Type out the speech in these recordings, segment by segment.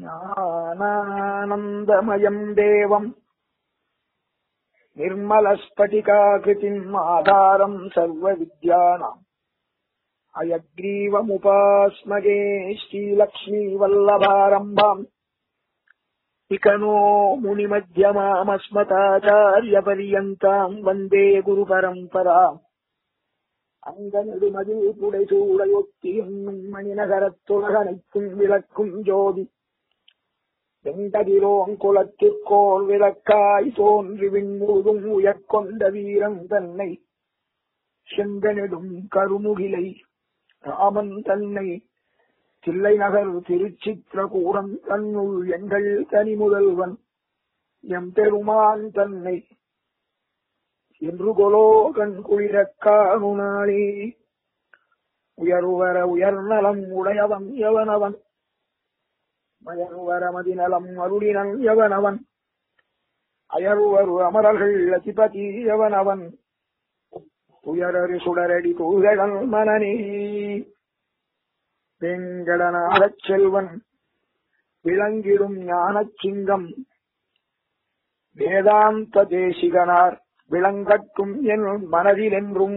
ज्ञानानन्दमयम् देवम् निर्मलस्फटिकाकृतिम् आधारम् सर्वविद्यानाम् अयग्रीवमुपास्मगे श्रीलक्ष्मीवल्लभारम्भाम् इकनो मुनिमध्यमामस्मताचार्यपर्यन्ताम् वन्दे गुरुपरम्पराम् அங்கனெடுமதில் புடைசூடையொத்தி என்னும் மணிநகரத்துலகனைக்கும் விளக்கும் ஜோதி வெங்கதிரோங்குலத்திற்கோள் விளக்காய் தோன்றி விண்முழுதும் உயர்கொண்ட வீரன் தன்னை செங்கனெடும் கருமுகிலை ராமன் தன்னை தில்லை நகர் திருச்சித்திரகூடம் தன்னுள் எங்கள் தனி முதல்வன் எம் பெருமான் தன்னை என்று கொலோ கண் குளிரக் காணுனாளே உயர்வர உயர்நலம் உடையவன் எவனவன் மயர்வர மதிநலம் அருளினன் எவனவன் அயர்வரு அமரர்கள் அதிபதி எவனவன் உயரறு சுடரடி தூதகன் மனநே வெங்கடநாதச் செல்வன் விளங்கிடும் ஞானச் சிங்கம் வேதாந்த தேசிகனார் விளங்கட்டும் என் மனதில் என்றும்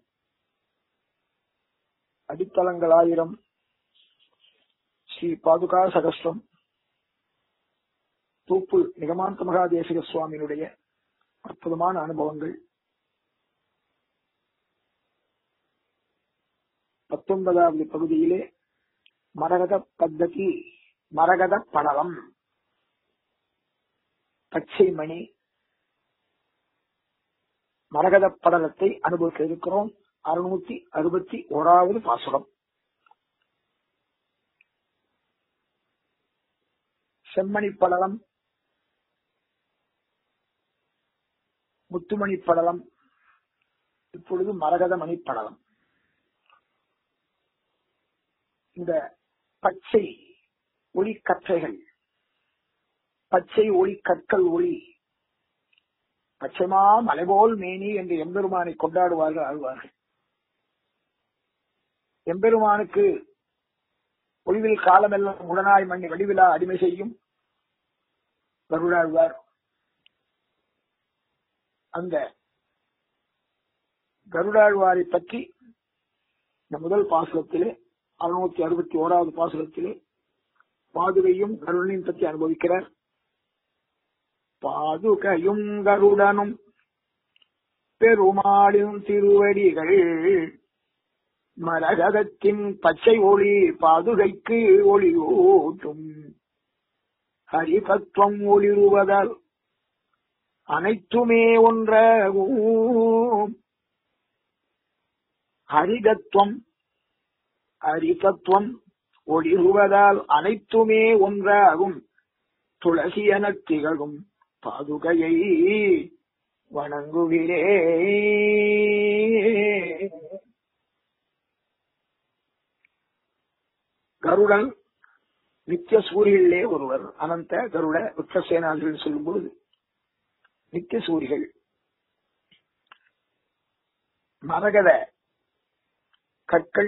அடித்தளங்கள் ஆயிரம் ஸ்ரீ பாதுகா சகஸ்ரம் தூப்பு நிகமாந்த மகாதேசிக சுவாமியினுடைய அற்புதமான அனுபவங்கள் பத்தொன்பதாவது பகுதியிலே மரகத பத்ததி மரகத படலம் பச்சை மணி மரகத படலத்தை அனுபவிக்க இருக்கிறோம் அறுநூத்தி அறுபத்தி ஓராவது பாசுரம் செம்மணி படலம் முத்துமணி படலம் இப்பொழுது மரகத மணி படலம் இந்த பச்சை ஒளி கற்றைகள் பச்சை ஒளி கற்கள் ஒளி பச்சைமா மலைபோல் மேனி என்று எம்பெருமானை கொண்டாடுவார்கள் ஆழ்வார்கள் எம்பெருமானுக்கு ஒளிவில் காலமெல்லாம் உடனாய் மண்ணி வடிவிலா அடிமை செய்யும் கருடாழ்வார் அந்த கருடாழ்வாரை பற்றி இந்த முதல் பாசுரத்திலே அறுநூத்தி அறுபத்தி ஓராவது பாசுரத்திலே பாதுகையும் கருணையும் பற்றி அனுபவிக்கிறார் பாதுகையும் கருடனும் பெருமாளின் திருவடிகள் மரகதத்தின் பச்சை ஒளி பாதுகைக்கு ஒளி ஊட்டும் ஹரிபத்வம் ஒளிருவதால் அனைத்துமே ஒன்றாகும் ஹரிதத்துவம் ஹரிதத்துவம் ஒளிருவதால் அனைத்துமே ஒன்றாகும் துளசி எனத் திகழும் பாதுகையை வணங்குகிறே கருடன் நித்திய சூரிகளிலே ஒருவர் அனந்த கருட உச்சசேனாதிகள் சொல்லும் பொழுது நித்திய சூரிகள் மரகத கற்கள்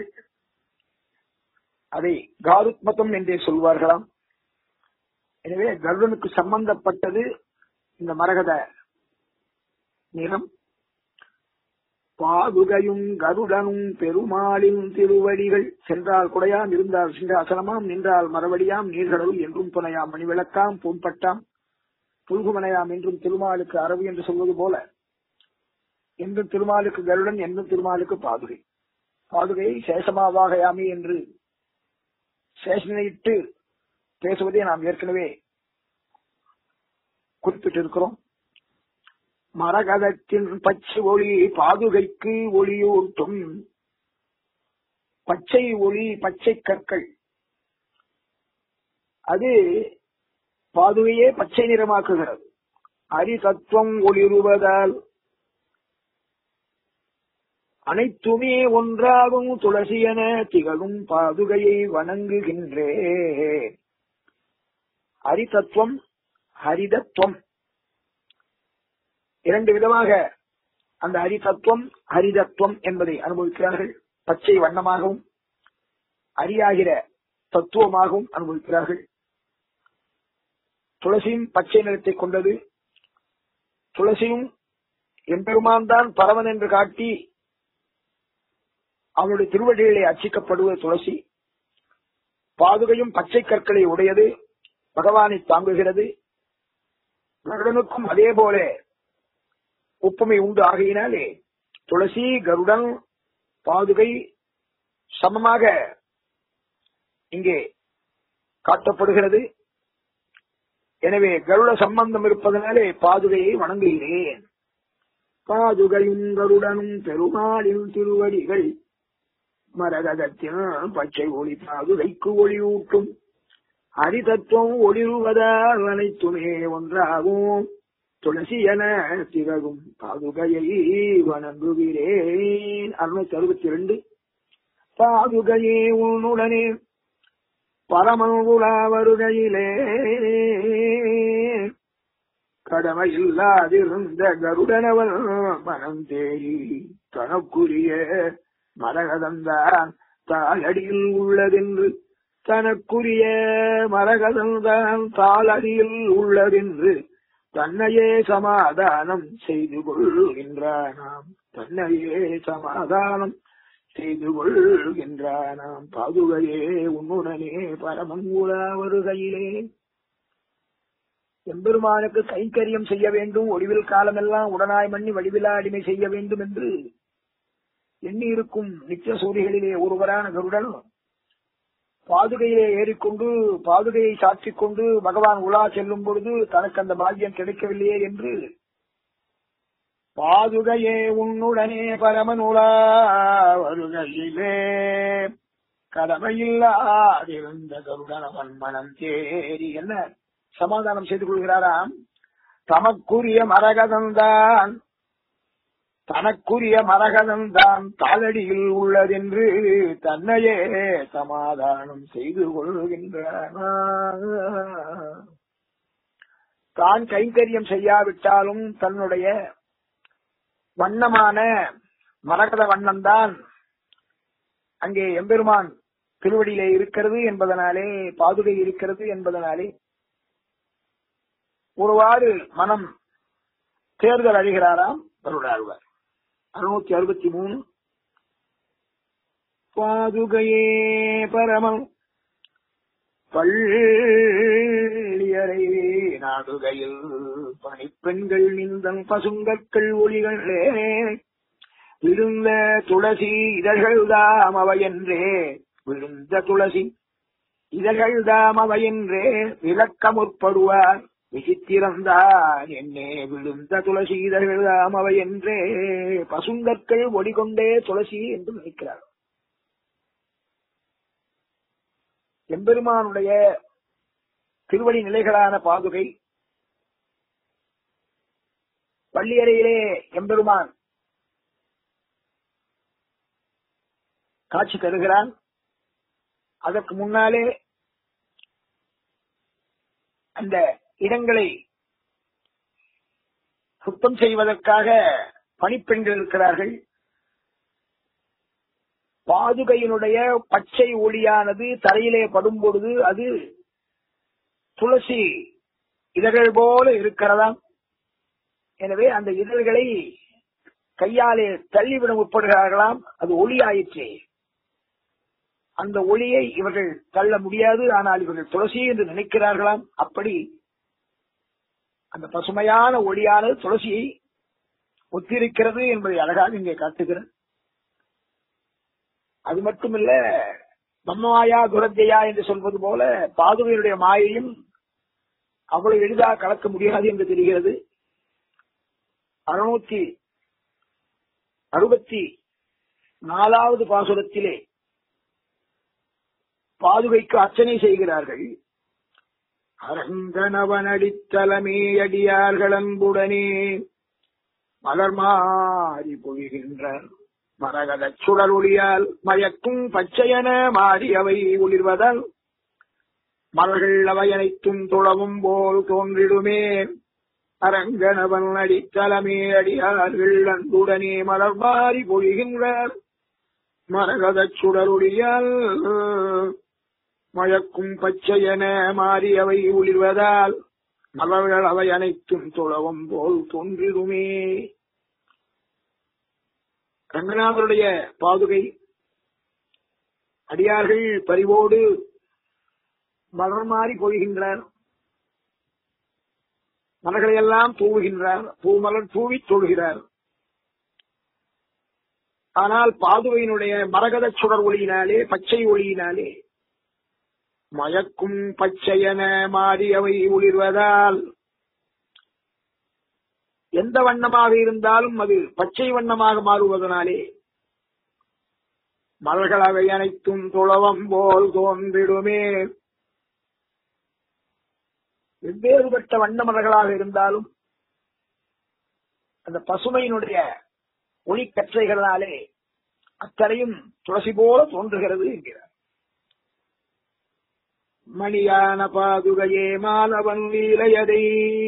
அதை காருத்மதம் என்றே சொல்வார்களாம் எனவே கருடனுக்கு சம்பந்தப்பட்டது இந்த மரகத நிறம் பாதுகையும் கருடனும் பெருமாளின் திருவடிகள் சென்றால் குடையாம் இருந்தால் சிங்காசனமாம் நின்றால் மறுபடியாம் நீர்கடவுள் என்றும் துணையாம் மணிவிளக்காம் பூம்பட்டாம் புல்குமனையாம் என்றும் திருமாலுக்கு அரவு என்று சொல்வது போல என்றும் திருமாலுக்கு கருடன் என்றும் திருமாலுக்கு பாதுகை பாதுகை சேஷமாவாகையாமி என்று சேஷனையிட்டு பேசுவதை நாம் ஏற்கனவே குறிப்பிட்டிருக்கிறோம் மரகதத்தின் பச்சை ஒளி பாதுகைக்கு ஒளியூட்டும் பச்சை ஒளி பச்சை கற்கள் அது பாதுகையே பச்சை நிறமாக்குகிறது அரிசத்துவம் ஒளிருவதால் அனைத்துமே ஒன்றாகும் துளசி என திகழும் பாதுகையை வணங்குகின்றே ஹரிதத்துவம் ஹரிதத்துவம் இரண்டு விதமாக அந்த ஹரிதத்துவம் ஹரிதத்துவம் என்பதை அனுபவிக்கிறார்கள் பச்சை வண்ணமாகவும் அரியாகிற தத்துவமாகவும் அனுபவிக்கிறார்கள் துளசியும் பச்சை நிறத்தை கொண்டது துளசியும் எம்பெருமான் தான் பரவன் என்று காட்டி அவனுடைய திருவடிகளை அச்சிக்கப்படுவது துளசி பாதுகையும் பச்சை கற்களை உடையது பகவானை தாங்குகிறது கருடனுக்கும் அதே போல ஒப்புமை உண்டு ஆகையினாலே துளசி கருடன் பாதுகை சமமாக இங்கே காட்டப்படுகிறது எனவே கருட சம்பந்தம் இருப்பதனாலே பாதுகையை வணங்குகிறேன் பாதுகையும் கருடனும் பெருமாளின் திருவடிகள் மரகதத்தில் பச்சை ஒளி பாதுகைக்கு ஒளியூட்டும் ஹரிதத்துவம் ஒளிருவதால் அனைத்துமே ஒன்றாகும் துளசி என திகழும் பாதுகையை வணங்குகிறேன் அறுநூத்தி அறுபத்தி ரெண்டு பாதுகையே உன்னுடனே பரமங்குலா வருகையிலே கடமையில்லாதிருந்த கருடனவன் மனம் தேறி தனக்குரிய மரகதந்தான் தாளடியில் உள்ளதென்று தனக்குரிய மரகதந்தான் தாளடியில் உள்ளதென்று தன்னையே சமாதானம் செய்து கொள்கின்றானாம் தன்னையே சமாதானம் செய்து கொள்கின்றானாம் பாதுகையே உன்னுடனே பரமங்குலா வருகையிலே எம்பெருமானுக்கு கைங்கரியம் செய்ய வேண்டும் ஒளிவில் காலமெல்லாம் உடனாய் மண்ணி வடிவிலா அடிமை செய்ய வேண்டும் என்று எண்ணி இருக்கும் நித்திய சூரிகளிலே ஒருவரான கருடன் பாதுகையிலே ஏறிக்கொண்டு பாதுகையை சாற்றிக் கொண்டு பகவான் உலா செல்லும் பொழுது தனக்கு அந்த பாக்கியம் கிடைக்கவில்லையே என்று பாதுகையே உன்னுடனே பரமனுலா வருகையிலே கடமையில்லாதிருந்த கருடனவன் மனம் தேறி என்ன சமாதானம் செய்து கொள்கிறாராம் தமக்குரிய மரகதந்தான் தனக்குரிய மரகதந்தான் தாளடியில் உள்ளதென்று தன்னையே சமாதானம் செய்து கொள்கின்றான் தான் கைங்கரியம் செய்யாவிட்டாலும் தன்னுடைய வண்ணமான மரகத வண்ணம்தான் அங்கே எம்பெருமான் திருவடியிலே இருக்கிறது என்பதனாலே பாதுகை இருக்கிறது என்பதனாலே ஒருவாறு மனம் தேர்தல் அழிகிறாராம் கருடாழ்வார் அறுநூத்தி அறுபத்தி மூணு பாதுகையே பரமம் பள்ளியறை நாடுகையில் பணிப்பெண்கள் நிந்தன் பசுங்கற்கள் ஒளிகளே விழுந்த துளசி இதழ்கள் தாம் அவையென்றே விழுந்த துளசி இதழ்கள் தாம் அவையென்றே விளக்க முற்படுவார் விசித்திரந்தான் என்னே விழுந்த துளசி இதழ்கள் தாம் அவையென்றே பசுங்கற்கள் ஒடிகொண்டே துளசி என்று நினைக்கிறார் எம்பெருமானுடைய திருவடி நிலைகளான பாதுகை பள்ளியறையிலே எம்பெருமான் காட்சி தருகிறான் அதற்கு முன்னாலே அந்த இடங்களை சுத்தம் செய்வதற்காக பணிப்பெண்கள் இருக்கிறார்கள் பாதுகையினுடைய பச்சை ஒளியானது தரையிலே படும் பொழுது அது துளசி இதழ்கள் போல இருக்கிறதாம் எனவே அந்த இதழ்களை கையாலே தள்ளிவிட முற்படுகிறார்களாம் அது ஒளி ஆயிற்றே அந்த ஒளியை இவர்கள் தள்ள முடியாது ஆனால் இவர்கள் துளசி என்று நினைக்கிறார்களாம் அப்படி அந்த பசுமையான ஒளியானது துளசியை ஒத்திருக்கிறது என்பதை அழகாக இங்கே காட்டுகிறது அது மட்டுமில்ல மம்மாயா துரத்தையா என்று சொல்வது போல பாதுகையுடைய மாயையும் அவ்வளவு எளிதாக கலக்க முடியாது என்று தெரிகிறது அறுநூத்தி அறுபத்தி நாலாவது பாசுரத்திலே பாதுகைக்கு அர்ச்சனை செய்கிறார்கள் அரங்கனவனடித்தலமே அடியார்கள் அன்புடனே மலர் மாறி பொழிகின்றார் மரகதச் சுடர் ஒளியால் மயக்கும் பச்சையன மாறி அவை ஒளிர்வதால் மலர்கள் அவை அனைத்தும் துளவும் போல் தோன்றிடுமே அரங்கனவன் அடித்தலமே அடியார்கள் அன்புடனே மலர் மாறி பொழிகின்றார் மரகதச் சுடருளியால் மழக்கும் பச்சையென மாறி அவை ஒளிர்வதால் மலர்கள் அவை அனைத்தும் துளவம் போல் தோன்றிடுமே ரங்கநாதருடைய பாதுகை அடியார்கள் பரிவோடு மலர் மாறி பொழிகின்றார் மலர்களையெல்லாம் தூவுகின்றார் பூமலர் தூவி தொழுகிறார் ஆனால் பாதுகையினுடைய மரகத சுடர் ஒளியினாலே பச்சை ஒளியினாலே மயக்கும் பச்சையென மாறியவை ஒளிர்வதால் எந்த வண்ணமாக இருந்தாலும் அது பச்சை வண்ணமாக மாறுவதனாலே மலர்கள் அவை அனைத்தும் துளவம் போல் தோன்றிடுமே வெவ்வேறுபட்ட வண்ண மலர்களாக இருந்தாலும் அந்த பசுமையினுடைய ஒளிக்கற்றைகளாலே அத்தனையும் துளசி போல தோன்றுகிறது என்கிறார் மணியான பாதுகையே மாலவன் லீலையதை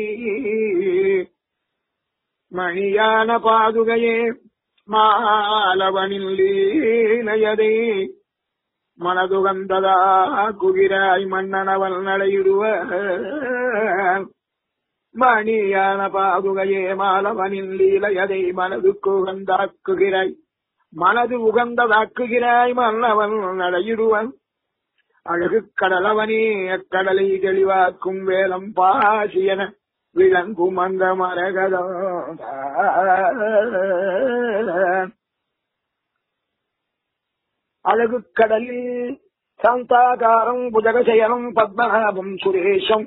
மணியான பாதுகையே மாலவனின் லீலையதை மனதுகந்ததா குகிராய் மன்னனவன் நடையிடுவ மணியான பாதுகையே மாலவனின் லீலையதை மனதுக்கு உகந்தாக்குகிறாய் மனது உகந்ததாக்குகிறாய் மன்னவன் நடையிடுவன் அழகு கடலவனே அக்கடலை தெளிவாக்கும் வேலம் பாசியன விளங்கும் அந்த மரகதோ அழகு கடலில் சாந்தாகாரம் புஜகசயனம் பத்மநாபம் சுரேஷம்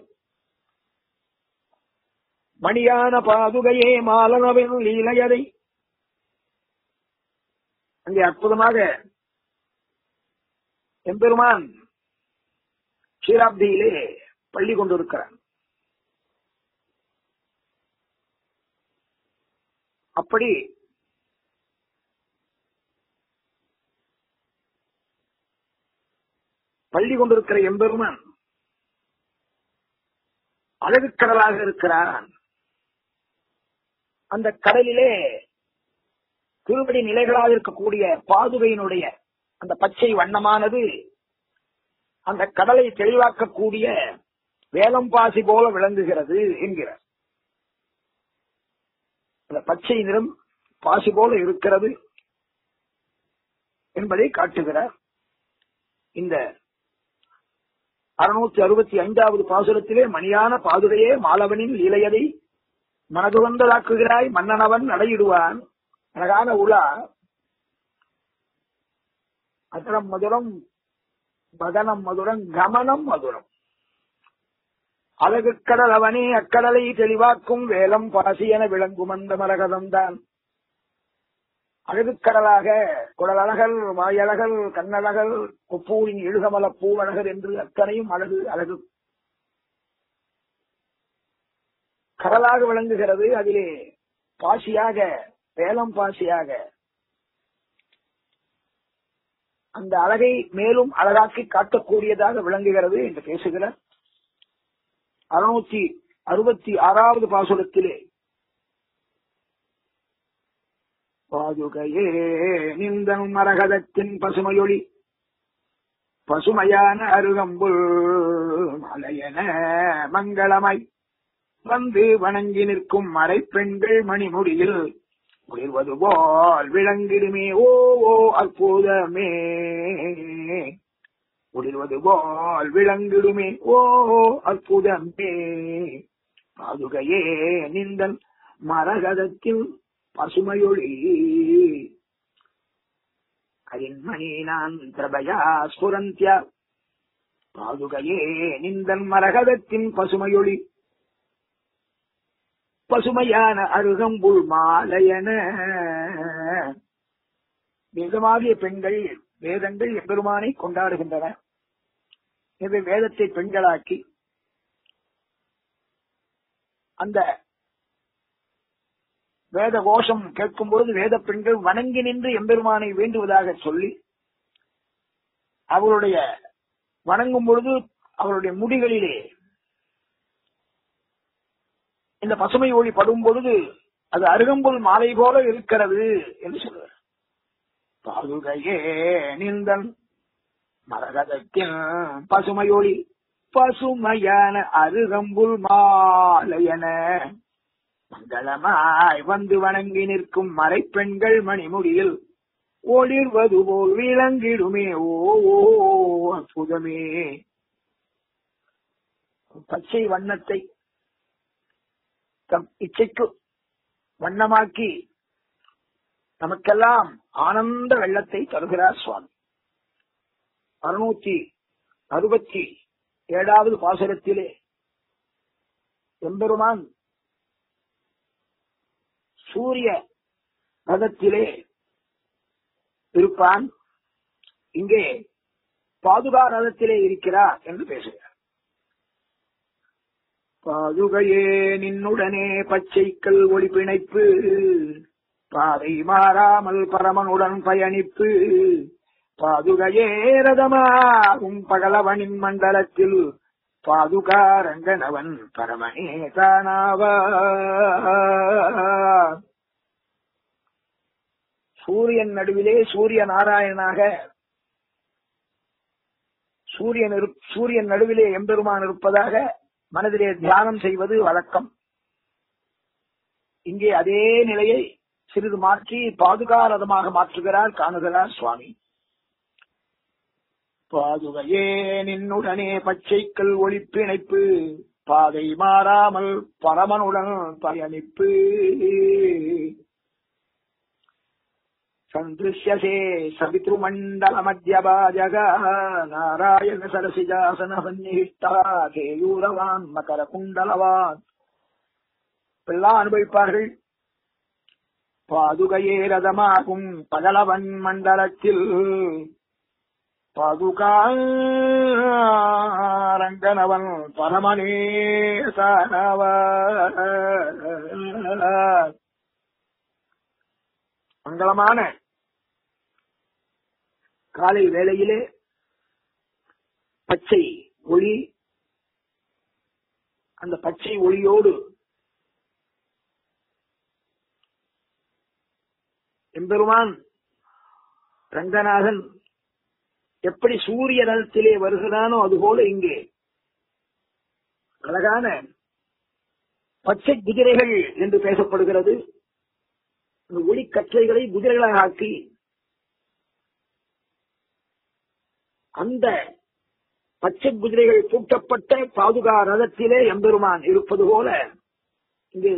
மணியான பாதுகையே மாலனவன் லீலையதை அங்கே அற்புதமாக எம்பெருமான் ஷீராப்தியிலே பள்ளி கொண்டிருக்கிறான் அப்படி பள்ளி கொண்டிருக்கிற எம்பெருமான் அழகு கடலாக இருக்கிறான் அந்த கடலிலே திருவடி நிலைகளாக இருக்கக்கூடிய பாதுகையினுடைய அந்த பச்சை வண்ணமானது அந்த கடலை தெளிவாக்கக்கூடிய வேலம்பாசி போல விளங்குகிறது என்கிறார் அந்த பச்சை நிறம் பாசி போல இருக்கிறது என்பதை காட்டுகிறார் இந்த அறுநூத்தி அறுபத்தி ஐந்தாவது பாசுரத்திலே மணியான பாதுகையே மாலவனின் லீலையதை மனதுவந்ததாக்குகிறாய் மன்னனவன் நடையிடுவான் அழகான உலா அதனம் மதுரம் பதனம் மதுரம் கமனம் மதுரம் அழகு கடல் அவனே அக்கடலை தெளிவாக்கும் வேலம் பாசி என விளங்கும் அந்த மரகதம் தான் அழகுக்கடலாக குடலழகல் வாயழகல் கண்ணழகல் கொப்பூரின் எழுகமல பூவழகர் என்று அத்தனையும் அழகு அழகு கடலாக விளங்குகிறது அதிலே பாசியாக வேலம் பாசியாக அந்த அழகை மேலும் அழகாக்கி காட்டக்கூடியதாக விளங்குகிறது என்று பேசுகிறார் அறுநூத்தி அறுபத்தி ஆறாவது பாசுரத்திலே பாதுகையே நிந்தன் மரகதத்தின் பசுமையொளி பசுமையான அருகம்புல் மலையன மங்களமாய் வந்து வணங்கி நிற்கும் மறைப்பெண்கள் மணிமுடியில் உயர்வது போல் விளங்கிடுமே ஓ ஓ அற்புதமே உளிர்வது போல் விளங்கிடுமே ஓ அற்புதமே பாதுகையே நிந்தன் மரகதத்தில் பசுமையொளி அரின்மணி நான் பிரபயா ஸ்புரந்திய பாதுகையே நிந்தன் மரகதத்தின் பசுமையொளி பசுமையான அருகம்புல் மாலையன வேதமாகிய பெண்கள் வேதங்கள் எம்பெருமானை கொண்டாடுகின்றன எனவே வேதத்தை பெண்களாக்கி அந்த வேத கோஷம் கேட்கும் பொழுது வேத பெண்கள் வணங்கி நின்று எம்பெருமானை வேண்டுவதாக சொல்லி அவருடைய வணங்கும் பொழுது அவருடைய முடிகளிலே இந்த பசுமை ஒளி படும் பொழுது அது அருகம்புல் மாலை போல இருக்கிறது என்று சொல்றார் பாதுகையே நிந்தன் மரகதத்தின் பசுமை ஒளி பசுமையான அருகம்புல் மாலையன மங்களமாய் வந்து வணங்கி நிற்கும் மறைப்பெண்கள் மணிமுடியில் ஒளிர்வது போல் விளங்கிடுமே ஓ ஓ அற்புதமே பச்சை வண்ணத்தை தம் இச்சைக்கு வண்ணமாக்கி நமக்கெல்லாம் ஆனந்த வெள்ளத்தை தருகிறார் சுவாமி அறுநூத்தி அறுபத்தி ஏழாவது பாசுரத்திலே எம்பெருமான் சூரிய ரதத்திலே இருப்பான் இங்கே பாதுகா ரதத்திலே இருக்கிறார் என்று பேசுகிறார் பாதுகையே நின்னுடனே பச்சைக்கல் ஒளி பிணைப்பு பாதை மாறாமல் பரமனுடன் பயணிப்பு பாதுகையே ரதமாகும் பகலவனின் மண்டலத்தில் பாதுகா ரங்கனவன் பரமனே தானாவா சூரியன் நடுவிலே சூரிய நாராயணனாக சூரியன் இரு- சூரியன் நடுவிலே எம்பெருமான் இருப்பதாக மனதிலே தியானம் செய்வது வழக்கம் இங்கே அதே நிலையை சிறிது மாற்றி பாதுகாரதமாக மாற்றுகிறார் காணுகிறார் சுவாமி பாதுகையே நின்னுடனே பச்சைக்கல் ஒளிப்பிணைப்பு பாதை மாறாமல் பரமனுடன் பயணிப்பு சந்திருஷ்யசே சவித்ருமண்டல மத்தியபாஜக நாராயண சரசிஜாசன சந்நிஷ்டா கேயூரவான் மகர குண்டலவான் எல்லாம் அனுபவிப்பார்கள் பாதுகையே ரதமாகும் பகலவன் மண்டலத்தில் பாதுகா ரங்கனவன் பரமனேசனவ மங்களமான காலை வேளையிலே பச்சை ஒளி அந்த பச்சை ஒளியோடு எம்பெருமான் ரங்கநாதன் எப்படி சூரிய ரதத்திலே வருகிறானோ அதுபோல இங்கே அழகான பச்சை குதிரைகள் என்று பேசப்படுகிறது அந்த ஒளி கற்றைகளை குதிரைகளாக ஆக்கி அந்த பச்சை குதிரைகள் பூட்டப்பட்ட பாதுகா ரதத்திலே எம்பெருமான் இருப்பது போல இங்கு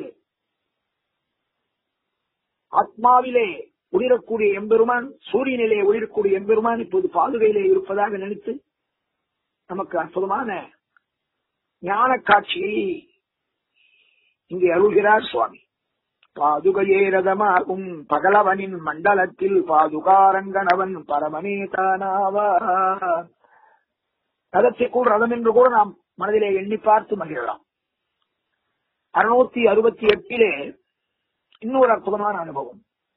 ஆத்மாவிலே ஒளிரக்கூடிய எம்பெருமான் சூரியனிலே ஒளிரக்கூடிய எம்பெருமான் இப்போது பாதுகையிலே இருப்பதாக நினைத்து நமக்கு அற்புதமான ஞான காட்சியை இங்கே அருள்கிறார் சுவாமி பாதுகையே ரதமாகும் பகலவனின் மண்டலத்தில் பாதுகாரங்கனவன் பரமனே தானாவா ரதத்திற்குள் ரதம் என்று கூட நாம் மனதிலே எண்ணி பார்த்து மகிழலாம் அறுநூத்தி அறுபத்தி எட்டிலே இன்னொரு அற்புதமான அனுபவம்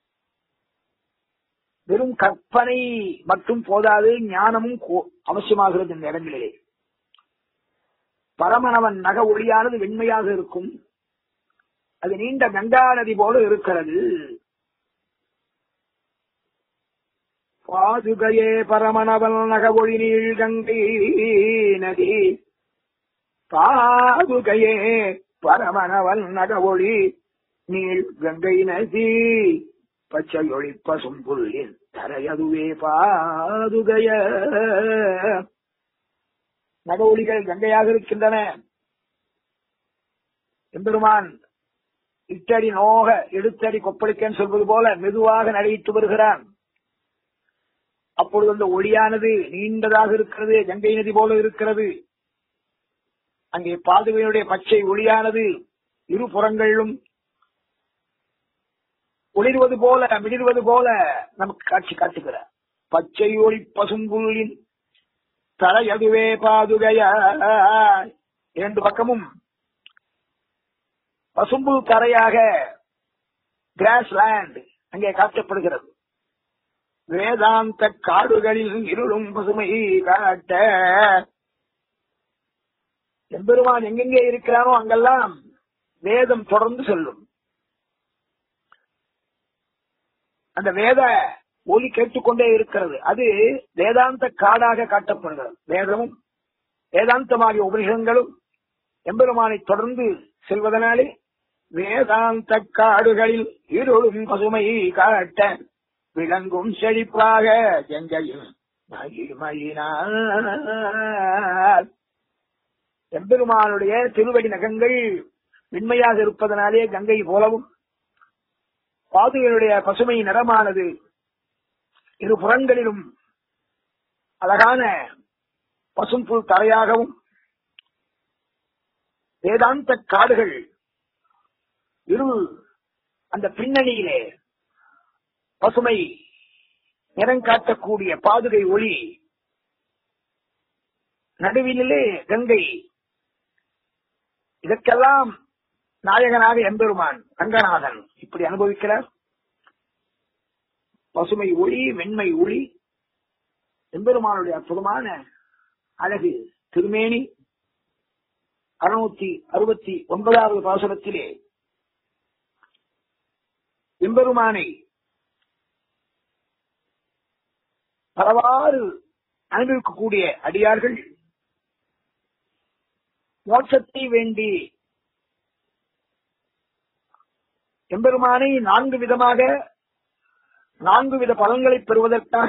வெறும் கற்பனை மட்டும் போதாது ஞானமும் கோ- அவசியமாகிறது இந்த இடங்களிலே பரமனவன் நக ஒளியானது வெண்மையாக இருக்கும் அது நீண்ட கங்கா நதி போல இருக்கிறது பாதுகையே பரமனவன் நக ஒளி நீள் கங்கை நதி பாதுகையே பரமனவன் நக ஒளி நீள் கங்கை நதி பச்சையொளி பசும் புல்லின் தரையதுவே பாதுகைய நக ஒளிகள் கங்கையாக இருக்கின்றன எம்பெருமான் இட்டடி நோக எடுத்தடி கொப்பளிக்கன்னு சொல்வது போல மெதுவாக நடையிட்டு வருகிறான் அப்பொழுது அந்த ஒளியானது நீண்டதாக இருக்கிறது கங்கை நதி போல இருக்கிறது அங்கே பாதுகையினுடைய பச்சை ஒளியானது இரு புறங்களிலும் ஒளிர்வது போல மிளிர்வது போல நமக்கு காட்சி காட்டுகிறார் பச்சை ஒளி பசும்புல்லின் தலையதுவே பாதுகைய இரண்டு பக்கமும் பசும்புல் தரையாக கிராஸ் லேண்ட் அங்கே காட்டப்படுகிறது வேதாந்த காடுகளில் இருளும் பசுமை காட்ட எம்பெருமான் எங்கெங்கே இருக்கிறானோ அங்கெல்லாம் வேதம் தொடர்ந்து செல்லும் அந்த வேத ஒலி கேட்டுக்கொண்டே இருக்கிறது அது வேதாந்த காடாக காட்டப்படுகிறது வேதமும் வேதாந்தமாகிய உபனிஷங்களும் எம்பெருமானை தொடர்ந்து செல்வதனாலே வேதாந்த காடுகளில் இருளும் பசுமை காட்ட விளங்கும் செழிப்பாக எங்கையும் மகிழ்மையினார் எம்பெருமானுடைய திருவடி நகங்கள் வெண்மையாக இருப்பதனாலே கங்கை போலவும் பாதுகளுடைய பசுமை நிறமானது இரு புறங்களிலும் அழகான பசும்புல் தரையாகவும் வேதாந்த காடுகள் இரு அந்த பின்னணியிலே பசுமை நிறம் காட்டக்கூடிய பாதுகை ஒளி நடுவிலே கங்கை இதற்கெல்லாம் நாயகனாக எம்பெருமான் ரங்கநாதன் இப்படி அனுபவிக்கிறார் பசுமை ஒளி வெண்மை ஒளி எம்பெருமானுடைய அற்புதமான அழகு திருமேனி அறுநூத்தி அறுபத்தி ஒன்பதாவது பாசனத்திலே எம்பெருமானை பலவாறு அனுபவிக்கக்கூடிய அடியார்கள் மோட்சத்தை வேண்டி எம்பெருமானை நான்கு விதமாக நான்கு வித பலன்களை பெறுவதற்காக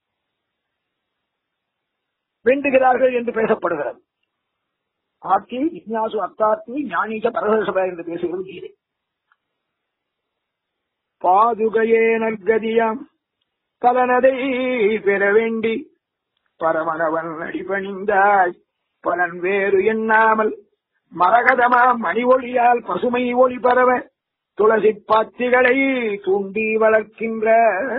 வேண்டுகிறார்கள் என்று பேசப்படுகிறது ஆர்த்தி ஜிக்னாசு அத்தார்த்தி ஞானீக பரதசபை என்று பேசுகிறது கீதை பாதுகையே நற்கதியாம் பலனதை பெற வேண்டி பரமனவன் அடிபணிந்தாய் பலன் வேறு எண்ணாமல் மரகதமாம் மணி ஒளியால் பசுமை ஒளி பரவ துளசி பாத்திகளை தூண்டி வளர்க்கின்ற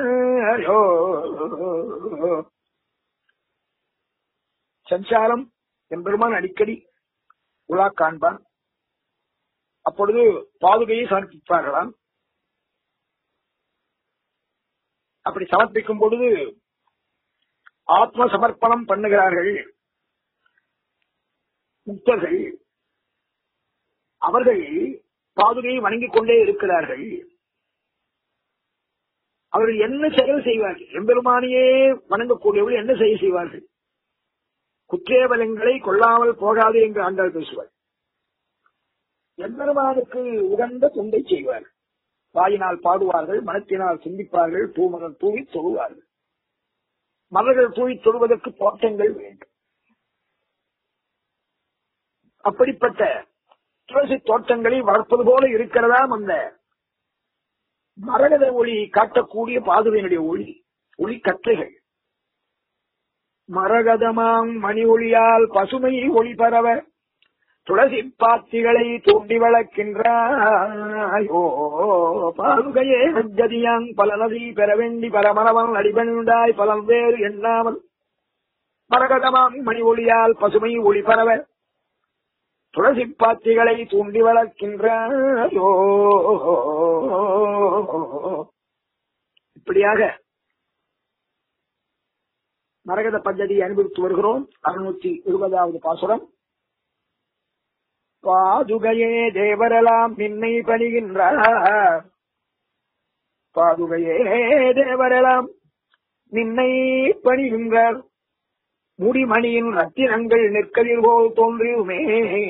சஞ்சாரம் எம்பெருமான் அடிக்கடி உலா காண்பான் அப்பொழுது பாதுகையை சமர்ப்பிப்பார்களாம் அப்படி சமர்ப்பிக்கும் பொழுது ஆத்ம சமர்ப்பணம் பண்ணுகிறார்கள் முக்தர்கள் அவர்கள் பாதுகையை வணங்கிக் கொண்டே இருக்கிறார்கள் அவர்கள் என்ன செயல் செய்வார்கள் எம்பெருமானையே வணங்கக்கூடியவர்கள் என்ன செய்ய செய்வார்கள் குற்றேவலங்களை கொள்ளாமல் போகாது என்று ஆண்டாள் பேசுவார் எம்பெருமானுக்கு உகந்த தொண்டை செய்வார் வாயினால் பாடுவார்கள் மனத்தினால் சிந்திப்பார்கள் பூமகள் தூவி தொழுவார்கள் மலர்கள் தூவி தொழுவதற்கு தோட்டங்கள் வேண்டும் அப்படிப்பட்ட துளசி தோட்டங்களை வளர்ப்பது போல இருக்கிறதாம் அந்த மரகத ஒளி காட்டக்கூடிய பாதுகையினுடைய ஒளி ஒளி கற்றைகள் மரகதமாம் மணி ஒளியால் பசுமை ஒளி பரவ துளசி பாத்திகளை தூண்டி வளர்க்கின்றாயோ பாதுகையே கதியாங் பல நதி பெற வேண்டி பல மரவன் அடிபண்டாய் பலம் வேறு எண்ணாமல் மரகதமாம் மணி ஒளியால் பசுமை ஒளி பரவ துளசி பாத்திகளை தூண்டி வளர்க்கின்றாயோ இப்படியாக மரகத பദ്ധதியை அனுபவித்து வருகிறோம் அறுநூத்தி இருபதாவது பாசுரம் பாதுகையே தேவரெல்லாம் நின்னை பணிகின்றார் பாதுகையே தேவரெல்லாம் நின்னை பணிகின்றார் முடிமணியின் ரத்தினங்கள் நெற்கதிர் போல் தோன்றியுமே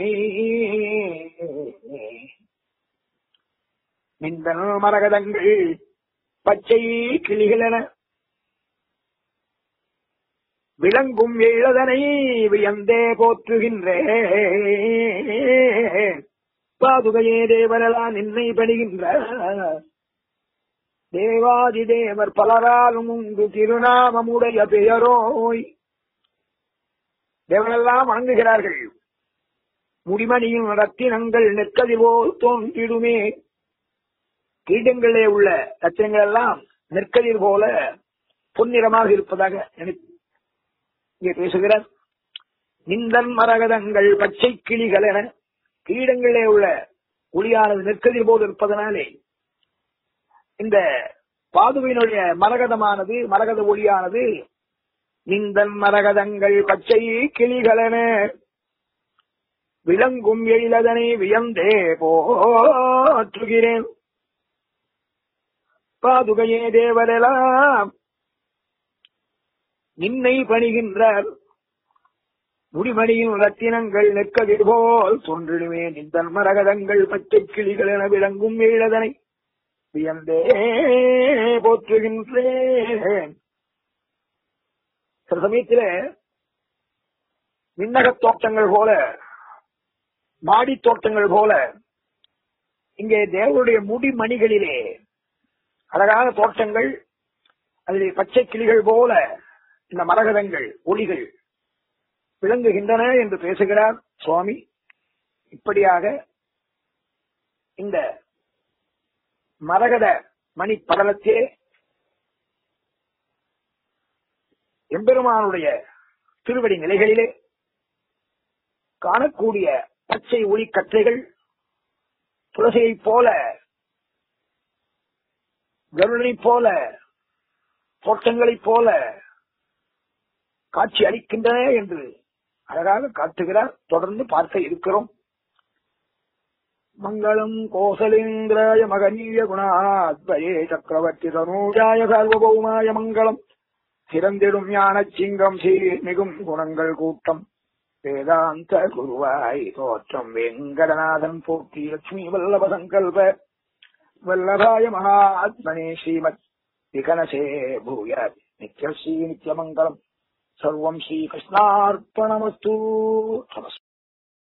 மிந்தல் மரகதங்கள் பச்சை கிளிகளென விளங்கும் எழதனை வியந்தே போற்றுகின்றே பாதுகையே தேவரலா நின்னை பணிகின்ற தேவாதி தேவர் பலராலும் உங்கு திருநாமமுடைய பெயரோய் தேவரெல்லாம் வணங்குகிறார்கள் முடிமணியின் ரத்தினங்கள் நெற்கதி போல் தோன்றிடுமே கீடங்களே உள்ள ரத்தினங்கள் எல்லாம் நெற்கதிர் போல பொன்னிறமாக இருப்பதாக நினைத்து இங்கே பேசுகிறார் நிந்தன் மரகதங்கள் பச்சை கிளிகள் என கீடங்களே உள்ள ஒளியானது நெற்கதிர் போல் இருப்பதனாலே இந்த பாதுகையினுடைய மரகதமானது மரகத ஒளியானது நிந்தன் மரகதங்கள் பச்சை கிளிகளென விளங்கும் எழிலதனை வியந்தே போற்றுகிறேன் பாதுகையே தேவரெல்லாம் நின்னை பணிகின்றார் முடிமணியின் ரத்தினங்கள் நெற்கதிர் போல் தோன்றிடுமே நிந்தன் மரகதங்கள் பச்சை கிளிகள் என விளங்கும் வேழதனை வியந்தே போற்றுகின்றேன் சில சமயத்தில விண்ணகத் தோட்டங்கள் போல மாடி தோட்டங்கள் போல இங்கே தேவருடைய முடிமணிகளிலே அழகான தோட்டங்கள் அதிலே பச்சை கிளிகள் போல இந்த மரகதங்கள் ஒளிகள் விளங்குகின்றன என்று பேசுகிறார் சுவாமி இப்படியாக இந்த மரகத மணி படலத்தே எம்பெருமானுடைய திருவடி நிலைகளிலே காணக்கூடிய பச்சை ஒளி கற்றைகள் துளசியைப் போல கருடனைப் போல தோட்டங்களைப் போல காட்சி அளிக்கின்றன என்று அழகாக காட்டுகிறார் தொடர்ந்து பார்க்க இருக்கிறோம் மங்களம் கோசலேந்திராய மகனீய குணாத்வயே சக்கரவர்த்தி தனூஜாய சார்வபௌமாய மங்களம் சிறந்திடும் ஞான சிங்கம் சீர்மிகும் குணங்கள் கூட்டம் வேதாந்த குருவாய் தோற்றம் வெங்கடநாதன் போற்றி லட்சுமி வல்லப சங்கல்ப வல்லபாய மகாத்மனே ஸ்ரீமத் விகனசே பூயாத் நித்யஸ்ரீ நித்யமங்கலம் சர்வம் ஸ்ரீகிருஷ்ணார்ப்பணமஸ்து நமஸ்காரம்